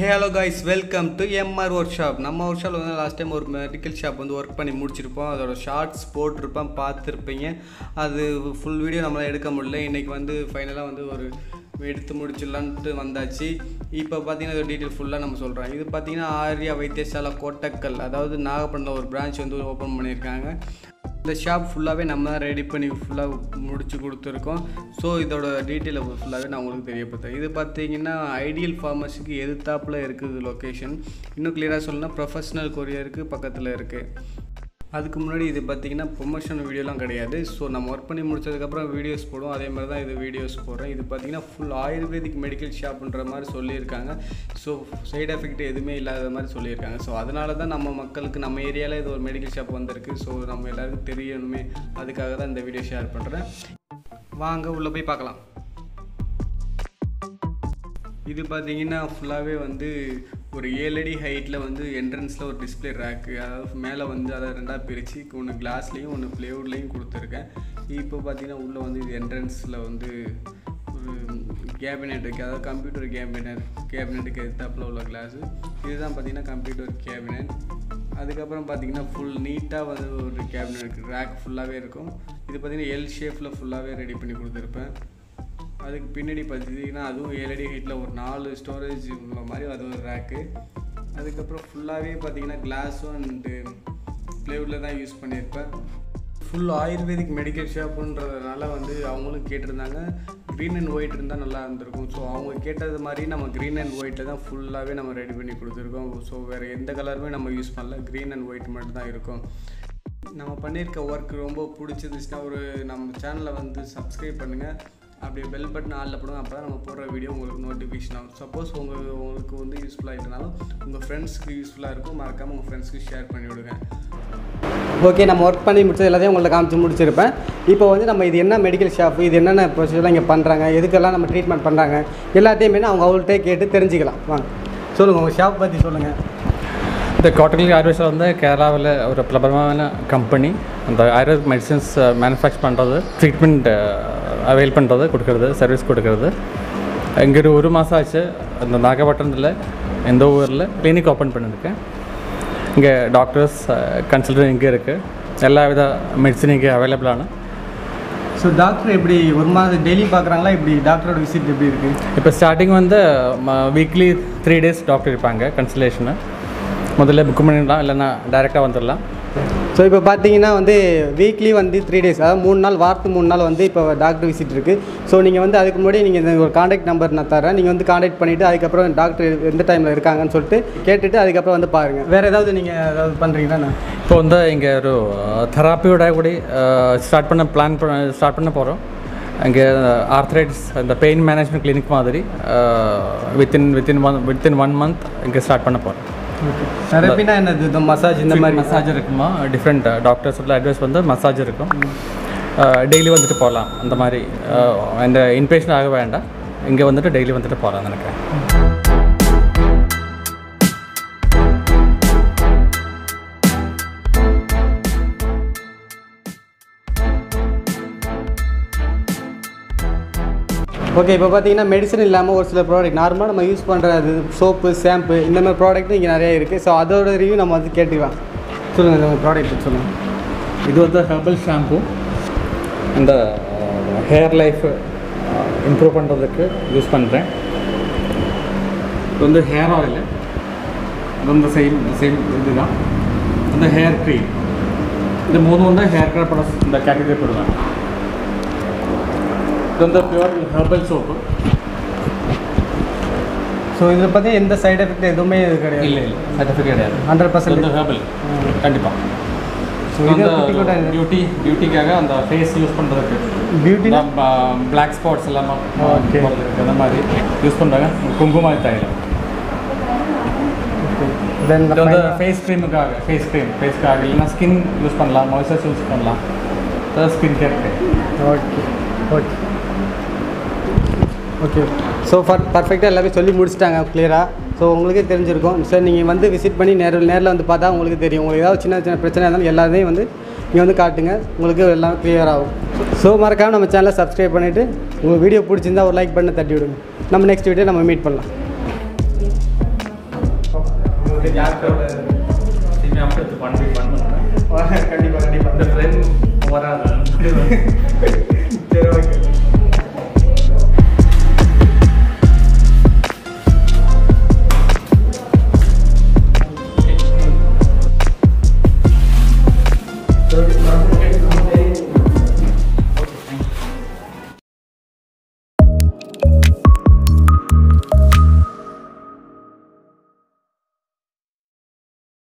Hello guys welcome to MR workshop நம்ம ஒர்க் ஷாப்பில் வந்து லாஸ்ட் டைம் ஒரு மெடிக்கல் ஷாப் வந்து ஒர்க் பண்ணி முடிச்சிருப்போம் அதோட ஷார்ட்ஸ் போட்டிருப்பேன் பார்த்துருப்பீங்க அது ஃபுல் வீடியோ நம்மளால் எடுக்க முடியல இன்றைக்கி வந்து ஃபைனலாக வந்து ஒரு எடுத்து முடிச்சிடலான்ட்டு வந்தாச்சு இப்போ பார்த்தீங்கன்னா இதோட டீட்டெயில் ஃபுல்லாக நம்ம சொல்கிறோம் இது பார்த்தீங்கன்னா ஆர்யா வைத்தியசாலா கோட்டக்கல் அதாவது நாகப்பட்டினம் ஒரு பிரான்ச் வந்து ஓப்பன் பண்ணியிருக்காங்க இந்த ஷாப் ஃபுல்லாகவே நம்ம தான் ரெடி பண்ணி ஃபுல்லாக முடிச்சு கொடுத்துருக்கோம் ஸோ இதோட டீட்டெயிலை ஃபுல்லாகவே நான் உங்களுக்கு தெரியப்படுத்தேன் இது பார்த்தீங்கன்னா ஐடியல் ஃபார்மஸுக்கு எதிர்த்தாப்பில் இருக்குது லொக்கேஷன் இன்னும் கிளியராக சொல்லணும்னா ப்ரொஃபஷ்னல் கொரியருக்கு பக்கத்தில் இருக்குது அதுக்கு முன்னாடி இது பார்த்தீங்கன்னா ப்ரொமோஷன் வீடியோலாம் கிடையாது ஸோ நம்ம ஒர்க் பண்ணி முடிச்சதுக்கப்புறம் வீடியோஸ் போடுவோம் அதே மாதிரி தான் இது வீடியோஸ் போடுறேன் இது பார்த்தீங்கன்னா ஃபுல் ஆயுர்வேதிக் மெடிக்கல் ஷாப்ன்ற மாதிரி சொல்லியிருக்காங்க ஸோ சைடு எஃபெக்ட் எதுவுமே இல்லாத மாதிரி சொல்லியிருக்காங்க ஸோ அதனால தான் நம்ம மக்களுக்கு நம்ம ஏரியாவில் இது ஒரு மெடிக்கல் ஷாப் வந்திருக்கு ஸோ நம்ம எல்லாருக்கும் தெரியணுமே அதுக்காக தான் இந்த வீடியோ ஷேர் பண்ணுறேன் வாங்க உள்ளே போய் பார்க்கலாம் இது பார்த்தீங்கன்னா ஃபுல்லாகவே வந்து ஒரு ஏழு அடி ஹைட்டில் வந்து என்ட்ரன்ஸில் ஒரு டிஸ்பிளே ரேக்கு அதாவது மேலே வந்து அதை ரெண்டாக பிரித்து ஒன்று கிளாஸ்லேயும் ஒன்று ப்ளேவுட்லேயும் கொடுத்துருக்கேன் இப்போ பார்த்தீங்கன்னா உள்ளே வந்து இது என்ட்ரன்ஸில் வந்து ஒரு கேபினெட் இருக்குது அதாவது கம்ப்யூட்டர் கேபினெட் கேபினெட்டுக்கு எத்தாப்பில் உள்ள கிளாஸு இதுதான் பார்த்தீங்கன்னா கம்ப்யூட்டர் கேபினெட் அதுக்கப்புறம் பார்த்தீங்கன்னா ஃபுல் நீட்டாக வந்து ஒரு கேபினெட் இருக்குது ரேக் ஃபுல்லாகவே இருக்கும் இது பார்த்தீங்கன்னா எல் ஷேப்பில் ஃபுல்லாகவே ரெடி பண்ணி கொடுத்துருப்பேன் அதுக்கு பின்னாடி பார்த்தீங்கன்னா அதுவும் ஏழடி ஹைட்டில் ஒரு நாலு ஸ்டோரேஜ் உள்ள மாதிரி அது ஒரு ரேக்கு அதுக்கப்புறம் ஃபுல்லாகவே பார்த்தீங்கன்னா கிளாஸும் அண்டு ப்ளேவுட்டில் தான் யூஸ் பண்ணியிருப்பேன் ஃபுல் ஆயுர்வேதிக் மெடிக்கல் ஷாப்புன்றதுனால வந்து அவங்களும் கேட்டிருந்தாங்க க்ரீன் அண்ட் ஒயிட் இருந்தால் நல்லா இருந்திருக்கும் ஸோ அவங்க கேட்டது மாதிரி நம்ம க்ரீன் அண்ட் ஒயிட்டில் தான் ஃபுல்லாகவே நம்ம ரெடி பண்ணி கொடுத்துருக்கோம் ஸோ வேறு எந்த கலருமே நம்ம யூஸ் பண்ணல க்ரீன் அண்ட் ஒயிட் மட்டும் தான் இருக்கும் நம்ம பண்ணியிருக்க ஒர்க் ரொம்ப பிடிச்சிருந்துச்சுன்னா ஒரு நம்ம சேனலை வந்து சப்ஸ்கிரைப் பண்ணுங்கள் அப்படியே பெல் பட்டன் ஆளில் போடுங்க அப்போ தான் நம்ம போடுற வீடியோ உங்களுக்கு நோட்டிஃபிகேஷன் ஆகும் சப்போஸ் உங்கள் உங்களுக்கு வந்து யூஸ்ஃபுல்லாக இல்லைனாலும் உங்கள் ஃப்ரெண்ட்ஸ்க்கு யூஸ்ஃபுல்லாக இருக்கும் மறக்காமல் உங்கள் ஃப்ரெண்ட்ஸ்க்கு ஷேர் பண்ணி விடுங்க ஓகே நம்ம ஒர்க் பண்ணி முடிச்சது எல்லாத்தையும் உங்கள்ட்ட காமிச்சு முடிச்சிருப்பேன் இப்போ வந்து நம்ம இது என்ன மெடிக்கல் ஷாப் இது என்னென்ன ப்ரொசீஜர்லாம் இங்கே பண்ணுறாங்க எதுக்கெல்லாம் நம்ம ட்ரீட்மெண்ட் பண்ணுறாங்க எல்லாத்தையுமே அவங்க அவங்கள்ட்டே கேட்டு தெரிஞ்சுக்கலாம் வாங்க சொல்லுங்கள் உங்கள் ஷாப் பற்றி சொல்லுங்கள் இந்த கோட்டக்கல் ஆயுர்வேதம் வந்து கேரளாவில் ஒரு பிரபலமான கம்பெனி அந்த ஆயுர்வேத மெடிசன்ஸ் மேனுஃபேக்சர் பண்ணுறது ட்ரீட்மெண்ட் அவைல் பண்ணுறது கொடுக்கறது சர்வீஸ் கொடுக்கறது இங்கே ஒரு ஒரு மாதம் ஆச்சு அந்த நாகப்பட்டினத்தில் எந்த ஊரில் கிளினிக் ஓப்பன் பண்ணியிருக்கேன் இங்கே டாக்டர்ஸ் கன்சல்டன்ட் இங்கே இருக்குது எல்லா வித மெடிசன் இங்கே அவைலபிளான ஸோ டாக்டர் எப்படி ஒரு மாதம் டெய்லி பார்க்குறாங்களா இப்படி டாக்டரோட விசிட் எப்படி இருக்குது இப்போ ஸ்டார்டிங் வந்து வீக்லி த்ரீ டேஸ் டாக்டர் இருப்பாங்க கன்சல்டேஷனு முதல்ல புக் பண்ணிடலாம் இல்லைன்னா டைரெக்டாக வந்துடலாம் ஸோ இப்போ பார்த்தீங்கன்னா வந்து வீக்லி வந்து த்ரீ டேஸ் அதாவது மூணு நாள் வாரத்துக்கு மூணு நாள் வந்து இப்போ டாக்டர் விசிட் இருக்குது ஸோ நீங்கள் வந்து அதுக்கு முன்னாடி நீங்கள் இந்த ஒரு காண்டாக்ட் நம்பர் நான் தரேன் நீங்கள் வந்து காண்டாக்ட் பண்ணிவிட்டு அதுக்கப்புறம் டாக்டர் எந்த டைமில் இருக்காங்கன்னு சொல்லிட்டு கேட்டுட்டு அதுக்கப்புறம் வந்து பாருங்கள் வேறு ஏதாவது நீங்கள் ஏதாவது பண்ணுறீங்களா இப்போ வந்து இங்கே ஒரு தெராப்பியோட கூட ஸ்டார்ட் பண்ண பிளான் பண்ண ஸ்டார்ட் பண்ண போகிறோம் இங்கே ஆர்த்ரைட்டிஸ் இந்த பெயின் மேனேஜ்மெண்ட் கிளினிக் மாதிரி within within one within one month இங்கே ஸ்டார்ட் பண்ண போகிறோம் தெரப்பினா என்னது இந்த மசாஜ் இந்த மாதிரி மசாஜ் இருக்குமா டிஃப்ரெண்ட் டாக்டர்ஸோட அட்வைஸ் வந்து மசாஜ் இருக்கும் டெய்லி வந்துட்டு போகலாம் அந்த மாதிரி இந்த இன்பேஷன் ஆக வேண்டாம் இங்கே வந்துட்டு டெய்லி வந்துட்டு போகலாம் நினைக்கிறேன் ஓகே இப்போ பார்த்தீங்கன்னா மெடிசன் இல்லாமல் ஒரு சில ப்ராடக்ட் நார்மலாக நம்ம யூஸ் பண்ணுறது சோப்பு ஷாம்பு இந்த மாதிரி ப்ராடக்ட்டும் இங்கே நிறைய இருக்குது ஸோ அதோட ரிவ்யூ நம்ம வந்து கேட்டுக்கலாம் சொல்லுங்கள் இந்த ப்ராடக்ட் சொல்லுங்கள் இது வந்து ஹெர்பல் ஷாம்பு இந்த ஹேர் லைஃப் இம்ப்ரூவ் பண்ணுறதுக்கு யூஸ் பண்ணுறேன் இது வந்து ஹேர் ஆயில் இது வந்து சேம் சேம் இதுதான் இந்த ஹேர் க்ரீம் இது மூணு வந்து ஹேர் கேர் ப்ராடக்ட்ஸ் இந்த கேட்டகரி போடுவேன் இது வந்து பியூர் ஹெர்பல் சோப்பு ஸோ இதில் பார்த்தீங்கன்னா எந்த சைடு எஃபெக்ட் எதுவுமே இது கிடையாது இல்லை இல்லை சர்டிஃபிகேட் கிடையாது ஹண்ட்ரட் இது பர்சன்ட் வந்து ஹெர்பல் கண்டிப்பாக ஸோ இது குட்டி கூட பியூட்டி பியூட்டிக்காக அந்த ஃபேஸ் யூஸ் பண்ணுறதுக்கு பியூட்டி பிளாக் ஸ்பாட்ஸ் எல்லாமே Okay. போகிறதுக்கு அந்த மாதிரி யூஸ் பண்ணுறாங்க குங்கும தைலம் தென் இது வந்து ஃபேஸ் க்ரீமுக்காக ஃபேஸ் க்ரீம் ஃபேஸ்க்காக இல்லைன்னா ஸ்கின் யூஸ் பண்ணலாம் மாய்ஸ்சரைஸ் யூஸ் பண்ணலாம் skin care okay okay okay so far பர்ஃபெக்டாக எல்லாமே சொல்லி முடிச்சிட்டாங்க கிளியராக ஸோ உங்களுக்கே தெரிஞ்சிருக்கும் சார் நீங்கள் வந்து விசிட் பண்ணி நேரில் நேரில் வந்து பார்த்தா உங்களுக்கு தெரியும் உங்களுக்கு ஏதாவது சின்ன சின்ன பிரச்சனை இருந்தாலும் எல்லாத்தையும் வந்து நீங்கள் வந்து காட்டுங்க உங்களுக்கு எல்லாம் கிளியர் ஆகும் ஸோ மறக்காமல் நம்ம சேனலை சப்ஸ்கிரைப் பண்ணிவிட்டு உங்களுக்கு வீடியோ பிடிச்சிருந்தா ஒரு லைக் பண்ணி தட்டி விடுங்க நம்ம நெக்ஸ்ட் வீடியோ நம்ம மீட் பண்ணலாம் ஓகே டாக்டரோட திரும்பி அப்படி ஒன் வீக் ஒன் பண்ணுறேன் கண்டிப்பாக கண்டிப்பாக இந்த ஃப்ரெண்ட் வராது சரி ஓகே